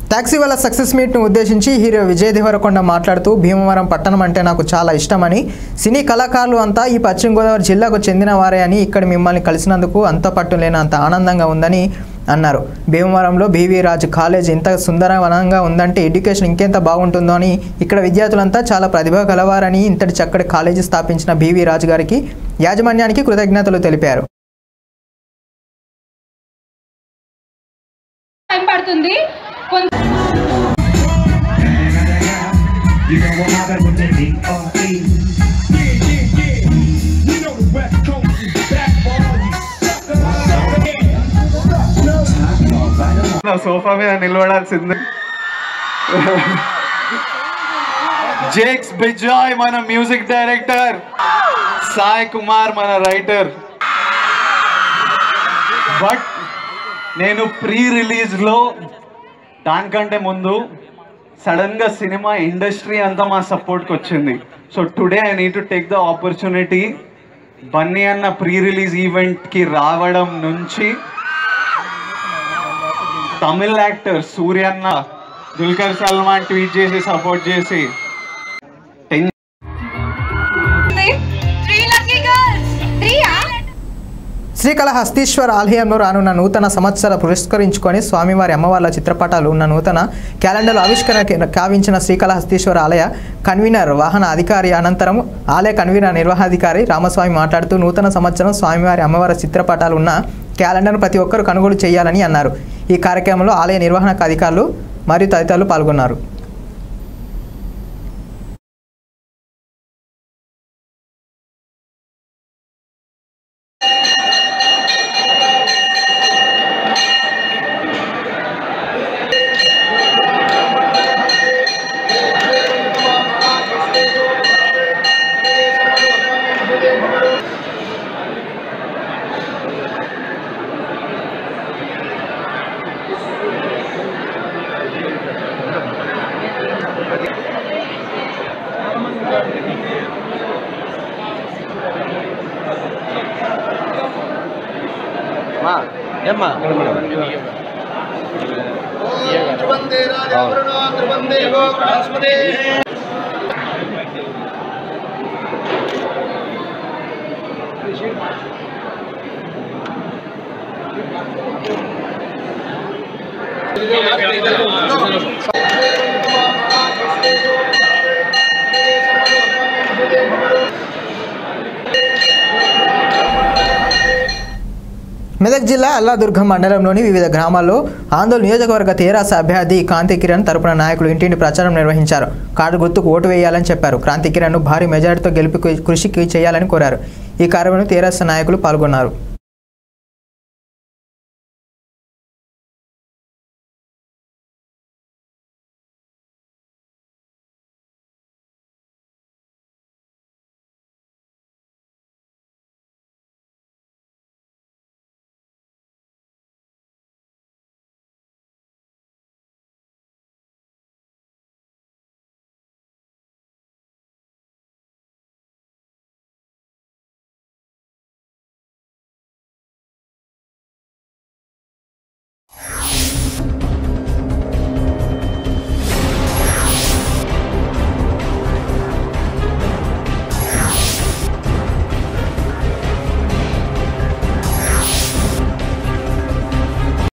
Taxi వాళ్ళ success మీట్ను ఉద్దేశించి hero Vijay Devarakonda మాట్లాడుతూ భీమవరం పట్టణం అంటే నాకు చాలా ఇష్టమని సినీ కళాకారులు అంతా ఈ పశ్చిమ గోదావరి జిల్లాకు చెందిన వారే అని ఇక్కడ మిమ్మల్ని కలిసినందుకు అంత పట్టు లేనంత ఆనందంగా ఉందని అన్నారు భీమవరంలో బీవీ రాజు కాలేజ్ ఇంత సుందరవనంగా ఉందంటే ఎడ్యుకేషన్ ఇంకెంత బాగుంటుందో అని ఇక్కడ విద్యార్థులంతా చాలా ప్రతిభ గలవారని ఇంతటి చక్కటి కాలేజీ స్థాపించిన బీవీ రాజు గారికి యాజమాన్యానికి కృతజ్ఞతలు తెలిపారు టైం పడుతుంది కొంచెం You know what happened with the D.R.E. You know the West Coast is back for all you suckers. నా సోఫా మీద నిలబడాల్సింది జేక్స్ బిజాయ్ మన మ్యూజిక్ డైరెక్టర్ సాయ్ కుమార్ మన రైటర్ బట్ నేను ప్రీ రిలీజ్లో దానికంటే ముందు సడన్గా సినిమా ఇండస్ట్రీ అంతా మా సపోర్ట్కి వచ్చింది so today I need to take the opportunity Bunny అన్న ప్రీ రిలీజ్ ఈవెంట్కి రావడం నుంచి తమిళ్ యాక్టర్ సూర్యన్న దుల్కర్ సల్మాన్ ట్వీట్ చేసి సపోర్ట్ చేసి త్రీ లక్కీ గర్ల్స్ త్రీయా శ్రీకాళహస్తీశ్వర ఆలయంలో రానున్న నూతన సంవత్సర పురస్కరించుకొని స్వామివారి అమ్మవార్ల చిత్రపటాలు ఉన్న నూతన క్యాలెండర్ ఆవిష్కరణ కావించిన శ్రీకాళహస్తీశ్వర ఆలయ కన్వీనర్ వాహన అధికారి అనంతరం ఆలయ కన్వీనర్ నిర్వహాధికారి రామస్వామి మాట్లాడుతూ నూతన సంవత్సరం స్వామివారి అమ్మవారి చిత్రపటాలు ఉన్న క్యాలెండర్ను ప్రతి ఒక్కరూ కొనుగోలు చేయాలని అన్నారు ఈ కార్యక్రమంలో ఆలయ నిర్వహణ అధికారులు మరియు తదితరులు పాల్గొన్నారు మెదక్ జిల్లా అల్లాదుర్గం మండలంలోని వివిధ గ్రామాల్లో ఆందోళన నియోజకవర్గ తెరాస అభ్యర్థి కాంతి కిరణ్ తరపున నాయకులు ఇంటింటి ప్రచారం నిర్వహించారు కార్డు గుర్తుకు ఓటు వేయాలని చెప్పారు క్రాంతి కిరణ్ను భారీ మెజార్టీతో గెలుపు కృషికి చేయాలని కోరారు ఈ కార్యక్రమంలో తెరాస నాయకులు పాల్గొన్నారు